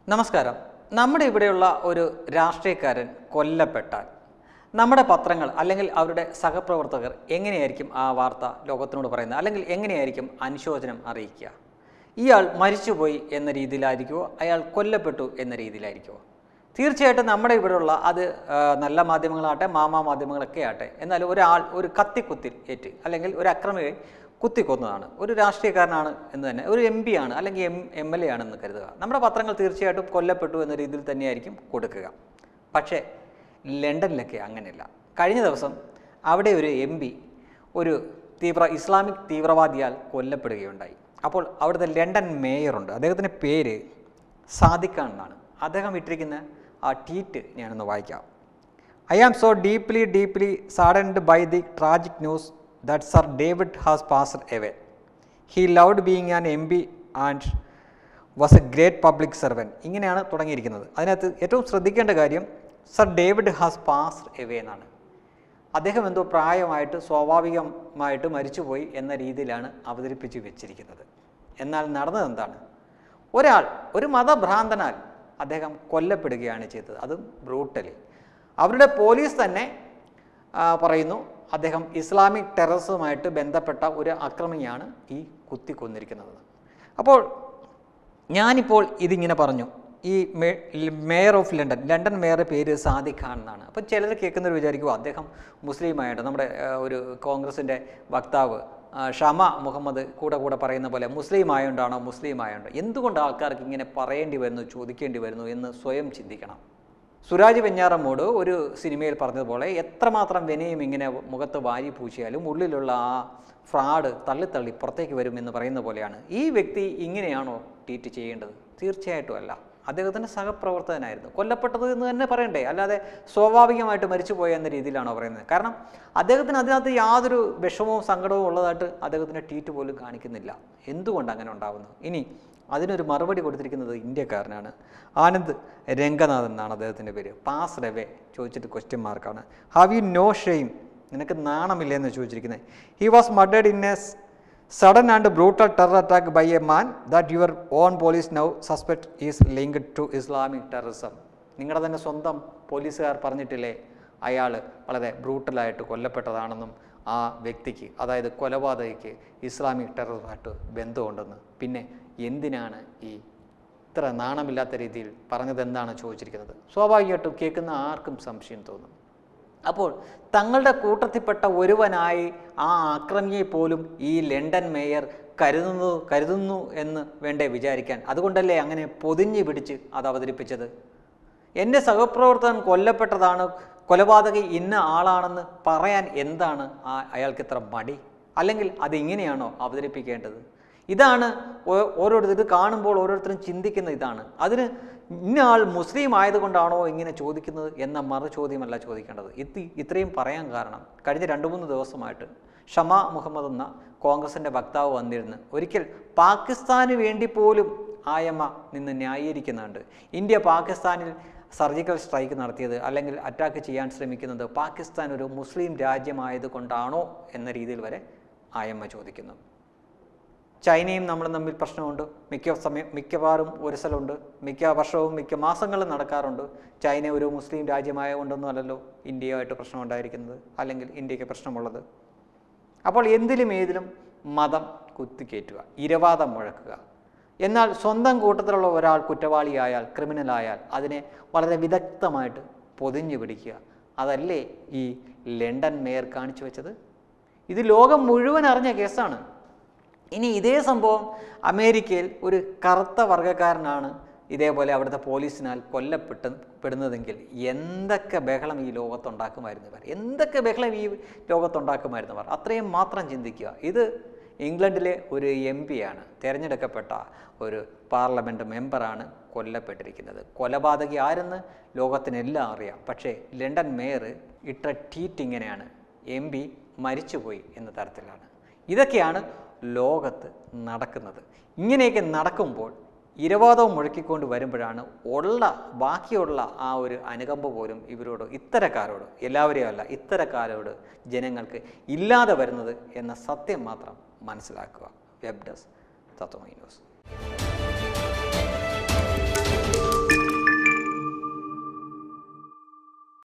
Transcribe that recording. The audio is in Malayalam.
നമസ്കാരം നമ്മുടെ ഇവിടെയുള്ള ഒരു രാഷ്ട്രീയക്കാരൻ കൊല്ലപ്പെട്ടാൽ നമ്മുടെ പത്രങ്ങൾ അല്ലെങ്കിൽ അവരുടെ സഹപ്രവർത്തകർ എങ്ങനെയായിരിക്കും ആ വാർത്ത ലോകത്തിനോട് പറയുന്നത് അല്ലെങ്കിൽ എങ്ങനെയായിരിക്കും അനുശോചനം അറിയിക്കുക ഇയാൾ മരിച്ചുപോയി എന്ന രീതിയിലായിരിക്കുമോ അയാൾ കൊല്ലപ്പെട്ടു എന്ന രീതിയിലായിരിക്കുമോ തീർച്ചയായിട്ടും നമ്മുടെ ഇവിടെയുള്ള അത് ആ, നല്ല മാധ്യമങ്ങളാട്ടെ മാമാ മാധ്യമങ്ങളൊക്കെ ആട്ടെ എന്നാൽ ഒരാൾ ഒരു കത്തിക്കുത്തിൽ ഏറ്റ് അല്ലെങ്കിൽ ഒരു അക്രമിയെ കുത്തിക്കൊന്നതാണ് ഒരു രാഷ്ട്രീയക്കാരനാണ് എന്ന് തന്നെ ഒരു എം പി ആണ് അല്ലെങ്കിൽ എം എം എൽ എ ആണെന്ന് കരുതുക നമ്മുടെ പത്രങ്ങൾ തീർച്ചയായിട്ടും കൊല്ലപ്പെട്ടു എന്ന രീതിയിൽ തന്നെയായിരിക്കും കൊടുക്കുക പക്ഷേ ലണ്ടനിലൊക്കെ അങ്ങനെയല്ല കഴിഞ്ഞ ദിവസം അവിടെ ഒരു എം പി ഒരു തീവ്ര ഇസ്ലാമിക് തീവ്രവാദിയാൽ കൊല്ലപ്പെടുകയുണ്ടായി അപ്പോൾ അവിടുത്തെ ലണ്ടൻ മേയറുണ്ട് അദ്ദേഹത്തിൻ്റെ പേര് സാദിഖാൻ എന്നാണ് അദ്ദേഹം ഇട്ടിരിക്കുന്ന ആ ട്വീറ്റ് ഞാനൊന്ന് വായിക്കാം I am so deeply, deeply saddened by the tragic news that Sir David has passed away. He loved being an MP and was a great public servant. ഇങ്ങനെയാണ് തുടങ്ങിയിരിക്കുന്നത് അതിനകത്ത് ഏറ്റവും ശ്രദ്ധിക്കേണ്ട കാര്യം sir David has passed away എന്നാണ് അദ്ദേഹം എന്തോ പ്രായമായിട്ട് സ്വാഭാവികമായിട്ട് മരിച്ചുപോയി എന്ന രീതിയിലാണ് അവതരിപ്പിച്ച് വെച്ചിരിക്കുന്നത് എന്നാൽ നടന്നത് എന്താണ് ഒരാൾ ഒരു മതഭ്രാന്തനാൽ അദ്ദേഹം കൊല്ലപ്പെടുകയാണ് ചെയ്തത് അതും ബ്രൂട്ടലി അവരുടെ പോലീസ് തന്നെ ആ, പറയുന്നു അദ്ദേഹം ഇസ്ലാമിക് ടെററിസവുമായിട്ട് ബന്ധപ്പെട്ട ഒരു അക്രമിയാണ് ഈ കുത്തിക്കൊന്നിരിക്കുന്നത് അപ്പോൾ ഞാനിപ്പോൾ ഇതിങ്ങനെ പറഞ്ഞു ഈ മേ- മേയർ ഓഫ് ലണ്ടൻ ലണ്ടൻ മേയറുടെ പേര് സാദിഖ് ഖാൻ എന്നാണ് അപ്പോൾ ചിലർ കേൾക്കുന്നവർ വിചാരിക്കും അദ്ദേഹം മുസ്ലിമായിട്ട് നമ്മുടെ ആ, ഒരു കോൺഗ്രസിൻ്റെ വക്താവ് ആ, ഷമ മുഹമ്മദ് കൂടെ കൂടെ പറയുന്ന പോലെ മുസ്ലിം ആയതുകൊണ്ടാണോ മുസ്ലിം ആയതുകൊണ്ട് എന്തുകൊണ്ട് ആൾക്കാർക്ക് ഇങ്ങനെ പറയേണ്ടി വരുന്നു ചോദിക്കേണ്ടി വരുന്നു എന്ന് സ്വയം ചിന്തിക്കണം സുരാജ് വെഞ്ഞാറമ്മോട് ഒരു സിനിമയിൽ പറഞ്ഞതുപോലെ എത്രമാത്രം വിനയം ഇങ്ങനെ മുഖത്ത് വാരി പൂശിയാലും ഉള്ളിലുള്ള ആ ഫ്രാഡ് തള്ളിത്തള്ളി പുറത്തേക്ക് വരും എന്ന് പറയുന്ന പോലെയാണ് ഈ വ്യക്തി ഇങ്ങനെയാണോ ട്വീറ്റ് ചെയ്യേണ്ടത് തീർച്ചയായിട്ടും അല്ല അദ്ദേഹത്തിൻ്റെ സഹപ്രവർത്തകനായിരുന്നു കൊല്ലപ്പെട്ടത് എന്ന് തന്നെ പറയണ്ടേ അല്ലാതെ സ്വാഭാവികമായിട്ട് മരിച്ചുപോയ എന്ന രീതിയിലാണോ പറയുന്നത് കാരണം അദ്ദേഹത്തിന് അതിനകത്ത് യാതൊരു വിഷമവും സങ്കടവും ഉള്ളതായിട്ട് അദ്ദേഹത്തിൻ്റെ ട്വീറ്റ് പോലും കാണിക്കുന്നില്ല എന്തുകൊണ്ട് അങ്ങനെ ഉണ്ടാകുന്നു ഇനി അതിനൊരു മറുപടി കൊടുത്തിരിക്കുന്നത് ഇന്ത്യക്കാരനാണ് ആനന്ദ് രംഗനാഥ് എന്നാണ് അദ്ദേഹത്തിൻ്റെ പേര് പാസ് റെവേ ചോദിച്ചിട്ട് ക്വസ്റ്റ്യൻ മാർക്കാണ് ഹാവ് യു നോ ഷെയിം നിനക്ക് നാണമില്ലേ എന്ന് ചോദിച്ചിരിക്കുന്നത് he was murdered in a sudden and brutal terror attack by a man that your own police now suspect is linked to Islamic terrorism നിങ്ങളുടെ തന്നെ സ്വന്തം പോലീസുകാർ പറഞ്ഞിട്ടില്ലേ അയാൾ വളരെ ബ്രൂട്ടലായിട്ട് കൊല്ലപ്പെട്ടതാണെന്നും ആ വ്യക്തിക്ക് അതായത് കൊലപാതകയ്ക്ക് ഇസ്ലാമിക് ടെററുമായിട്ട് ബന്ധമുണ്ടെന്ന് പിന്നെ എന്തിനാണ് ഈ ഇത്ര നാണമില്ലാത്ത രീതിയിൽ പറഞ്ഞത് എന്താണ് ചോദിച്ചിരിക്കുന്നത് സ്വാഭാവികമായിട്ടും കേൾക്കുന്ന ആർക്കും സംശയം തോന്നും അപ്പോൾ തങ്ങളുടെ കൂട്ടത്തിൽപ്പെട്ട ഒരുവനായി ആ ആക്രമിയെ പോലും ഈ ലണ്ടൻ മേയർ കരുതുന്നു കരുതുന്നു എന്ന് വേണ്ടേ വിചാരിക്കാൻ അതുകൊണ്ടല്ലേ അങ്ങനെ പൊതിഞ്ഞു പിടിച്ച് അത് അവതരിപ്പിച്ചത് എൻ്റെ സഹപ്രവർത്തകൻ കൊല്ലപ്പെട്ടതാണ് കൊലപാതകി ഇന്ന ആളാണെന്ന് പറയാൻ എന്താണ് ആ അയാൾക്ക് ഇത്ര മടി അല്ലെങ്കിൽ അത് ഇങ്ങനെയാണോ അവതരിപ്പിക്കേണ്ടത് ഇതാണ് ഓ- ഓരോരുത്തർ ഇത് കാണുമ്പോൾ ഓരോരുത്തരും ചിന്തിക്കുന്ന ഇതാണ് അതിന് ഇന്ന ആൾ മുസ്ലിം ആയതുകൊണ്ടാണോ ഇങ്ങനെ ചോദിക്കുന്നത് എന്ന മറു ചോദ്യമല്ല ചോദിക്കേണ്ടത് ഇത് ഇത്രയും പറയാൻ കാരണം കഴിഞ്ഞ രണ്ട് മൂന്ന് ദിവസമായിട്ട് ഷമ മുഹമ്മദ് എന്ന കോൺഗ്രസിൻ്റെ വക്താവ് വന്നിരുന്ന് ഒരിക്കൽ പാകിസ്ഥാന് വേണ്ടി പോലും ആയമ്മ നിന്ന് ന്യായീകരിക്കുന്നുണ്ട് ഇന്ത്യ പാകിസ്ഥാനിൽ സർജിക്കൽ സ്ട്രൈക്ക് നടത്തിയത് അല്ലെങ്കിൽ അറ്റാക്ക് ചെയ്യാൻ ശ്രമിക്കുന്നത് പാകിസ്ഥാൻ ഒരു മുസ്ലിം രാജ്യമായത് കൊണ്ടാണോ എന്ന രീതിയിൽ വരെ ആയമ്മ ചോദിക്കുന്നു ചൈനയും നമ്മളും തമ്മിൽ പ്രശ്നമുണ്ട് മിക്ക സമയം മിക്കവാറും ഉരസലുണ്ട് മിക്ക വർഷവും മിക്ക മാസങ്ങളും നടക്കാറുണ്ട് ചൈന ഒരു മുസ്ലിം രാജ്യമായതുകൊണ്ടൊന്നും അല്ലല്ലോ ഇന്ത്യയുമായിട്ട് പ്രശ്നം ഉണ്ടായിരിക്കുന്നത് അല്ലെങ്കിൽ ഇന്ത്യക്ക് പ്രശ്നമുള്ളത് അപ്പോൾ എന്തിലും ഏതിലും മതം കുത്തിക്കയറ്റുക ഇരവാദം മുഴക്കുക എന്നാൽ സ്വന്തം കൂട്ടത്തിലുള്ള ഒരാൾ കുറ്റവാളിയായാൽ ക്രിമിനലായാൽ അതിനെ വളരെ വിദഗ്ധമായിട്ട് പൊതിഞ്ഞു പിടിക്കുക അതല്ലേ ഈ ലണ്ടൻ മേയർ കാണിച്ചു വെച്ചത് ഇത് ലോകം മുഴുവൻ അറിഞ്ഞ കേസാണ് ഇനി ഇതേ സംഭവം അമേരിക്കയിൽ ഒരു കറുത്ത വർഗ്ഗക്കാരനാണ് ഇതേപോലെ അവിടുത്തെ പോലീസിനാൽ കൊല്ലപ്പെട്ട് പെടുന്നതെങ്കിൽ എന്തൊക്കെ ബഹളം ഈ ലോകത്തുണ്ടാക്കുമായിരുന്നു ഇവർ എന്തൊക്കെ ബഹളം ഈ ലോകത്തുണ്ടാക്കുമായിരുന്നു അവർ അത്രയും മാത്രം ചിന്തിക്കുക ഇത് ഇംഗ്ലണ്ടിലെ ഒരു എം ആണ് തിരഞ്ഞെടുക്കപ്പെട്ട ഒരു പാർലമെൻറ്റ് മെമ്പറാണ് കൊല്ലപ്പെട്ടിരിക്കുന്നത് കൊലപാതകി ആരെന്ന് ലോകത്തിനെല്ലാം അറിയാം പക്ഷേ ലണ്ടൻ മേയർ ഇട്ട ട്വീറ്റ് ഇങ്ങനെയാണ് എം പി മരിച്ചുപോയി എന്ന തരത്തിലാണ് ഇതൊക്കെയാണ് ലോകത്ത് നടക്കുന്നത് ഇങ്ങനെയൊക്കെ നടക്കുമ്പോൾ ഇരവാദവും മുഴക്കിക്കൊണ്ട് വരുമ്പോഴാണ് ഉള്ള ബാക്കിയുള്ള ആ ഒരു അനുകമ്പ പോലും ഇവരോട് ഇത്തരക്കാരോട് എല്ലാവരെയും അല്ല ഇത്തരക്കാരോട് ജനങ്ങൾക്ക് ഇല്ലാതെ വരുന്നത് എന്ന സത്യം മാത്രം മനസ്സിലാക്കുക വെബ് ഡെസ്ക് തത്വമൈ ന്യൂസ്